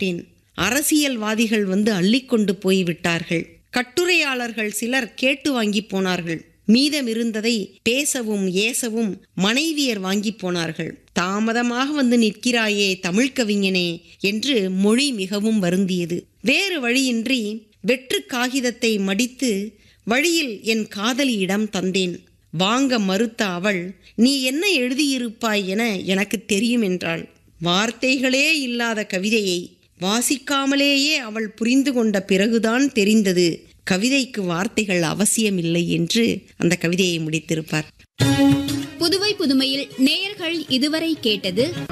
கேட்டேன் அரசியல்வாதிகள் வந்து அள்ளிக்கொண்டு போய்விட்டார்கள் கட்டுரையாளர்கள் சிலர் கேட்டு வாங்கி போனார்கள் மீதமிருந்ததை பேசவும் ஏசவும் மனைவியர் வாங்கி போனார்கள் தாமதமாக வந்து நிற்கிறாயே தமிழ் கவிஞனே என்று மொழி மிகவும் வருந்தியது வேறு வழியின்றி வெற்று காகிதத்தை மடித்து வழியில் என் காதலியிடம் தந்தேன் வாங்க மறுத்த அவள் நீ என்ன எழுதியிருப்பாய் என எனக்கு தெரியும் என்றாள் வார்த்தைகளே இல்லாத கவிதையை வாசிக்காமலேயே அவள் புரிந்து கொண்ட பிறகுதான் தெரிந்தது கவிதைக்கு வார்த்தைகள் அவசியமில்லை என்று அந்த கவிதையை முடித்திருப்பார் புதுவை புதுமையில் நேயர்கள் இதுவரை கேட்டது